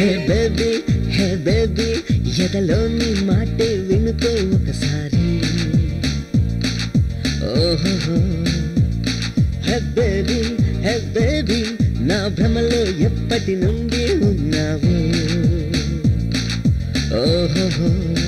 hey baby hey baby ఎదలోని మాటే వినుకో ఒకసారి ఓహో హే బేబీ హే బేబీ నా భ్రమలో ఎప్పటి నుండి ఉన్నావు ఓహో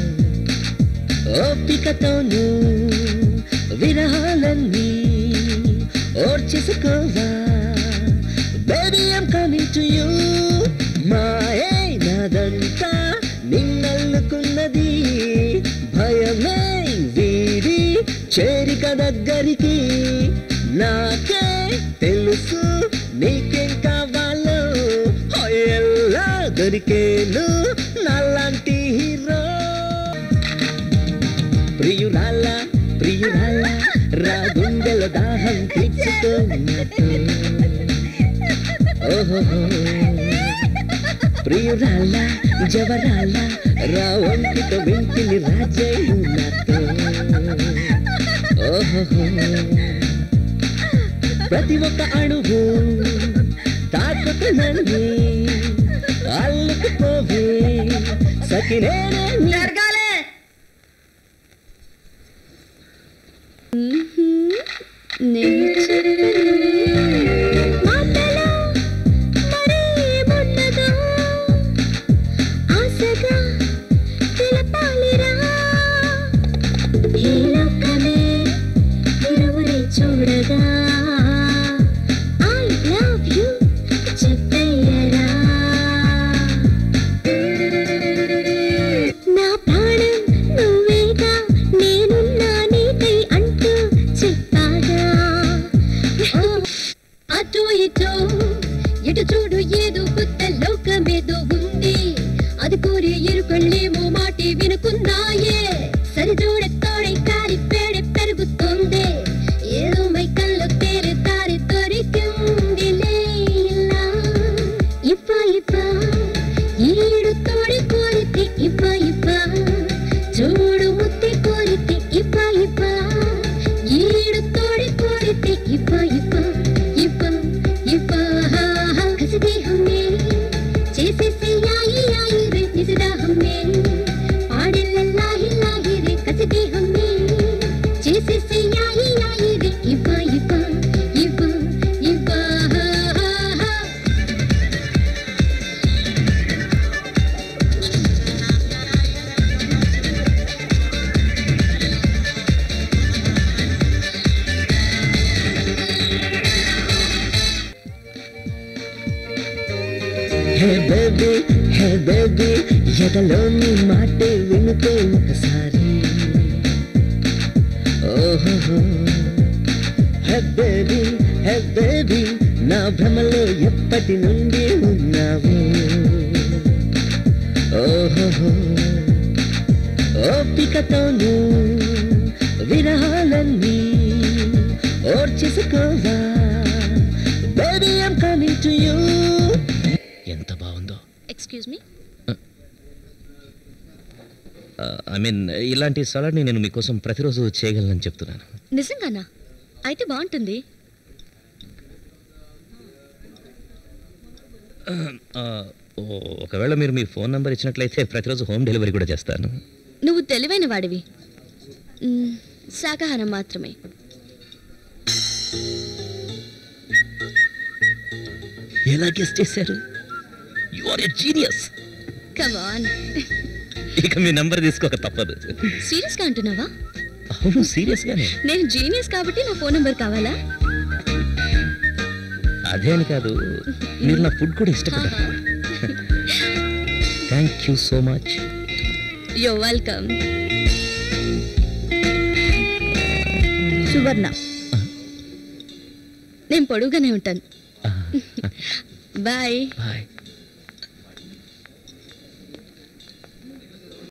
ఓపికతోనూ విరహాలన్నీ ఓర్చేసుకోవా baby I'm coming to you మాయే నాదంతా నిన్నల్లుకున్నది భయమే వీడి చేరిక దగ్గరికి నాకే తెలుసు నీకేం కావాలో ఎలా దొరికేను నాలాంటి హీరో ప్రియురాల ప్రియురాల రా గుండెల దాహం తీర్చుకోనట్టు ఓహో ప్రియురాల జవరాల రా ఒంటితో వెంటిని రాజేయు నాతో ఓహో ప్రతి ఒక్క అణువు తాకుతు నన్ను అల్లుకుపోవే సకినేనే నీ జరగాలే నేను చెప్పను మాటలో మరేమున్నదో ఆశగా తెలపాలిరా ఈ లోకమే ఇరువురి చూడగా ఐ లవ్ యు చెప్పయ్యరా నా ప్రాణం నువ్వేగా నేనున్నా నీకై అంటూ చెప్పాగా అటు ఇటు ఇటు చూడు ఏదో కొత్త లోకమేదో ఉంది అది కోరి ఇరుకళ్ళేమో మాటి వినుకున్నాయే సరిజోడ తోడే కాలి పేడ పెరుగుతుంది ఏదో మైకల్లో తేరే దారి దొరికిందిలే ఇలా ఇప్ప ఇప్ప ఈడు తోడి కోరితే ఇప్ప ఇప్ప చూడు ముత్తి కోరితే ఇప్ప ఇప్ప ఈడు తోడి కోరితే ఇప్ప ఇప్ప ఇప్ప ఇప్ప హా హా కసిదే హమ్మే చేసేసి యాయి యాయి రే నిజదా హమ్మే పాడిల్ల లాహి లాహి రే కసిదే హమ్మే చేసేసి యాయి యాయి రే ఇప్ప ఇప్ప ఇప్ప ఇప్ప హా హా హా హే బేబీ హే బేబీ ఎదలోని మాటే వినుకో ఒకసారి ఓహో హే బేబీ హే బేబీ నా భ్రమలో ఎప్పటి నుండి ఉన్నావు ఓహో ఓపికతోనూ విరహాలన్నీ ఓర్చేసుకోవా baby I'm coming to you ఎంత బాగుందో ఎక్స్క్యూజ్ మీ ఐ మీన్ ఇలాంటి సలాడ్ని నేను మీకోసం ప్రతిరోజు చేయగలనని చెప్తున్నాను నిజంగానా అయితే బాగుంటుంది ఆ, ఓ, ఒకవేళ మీరు మీ ఫోన్ నంబర్ ఇచ్చినట్లయితే ప్రతిరోజు హోమ్ డెలివరీ కూడా చేస్తాను నువ్వు తెలివైన వాడివి మ్, శాకాహారం మాత్రమే ఎలా గెస్ట్ చేశారు you are a genius come on ఇక మీ నంబర్ తీసుకోక తప్పదు సీరియస్గా అంటున్నావా అవును సీరియస్గానే నేను జీనియస్ కాబట్టి నా ఫోన్ నెంబర్ కావాలా అదే అని కాదు మీరు నా ఫుడ్ కూడా ఇష్టపడ్డారు thank you so much yo welcome Suvarna నేను పొడుగుగానే ఉంటాను బాయ్ బాయ్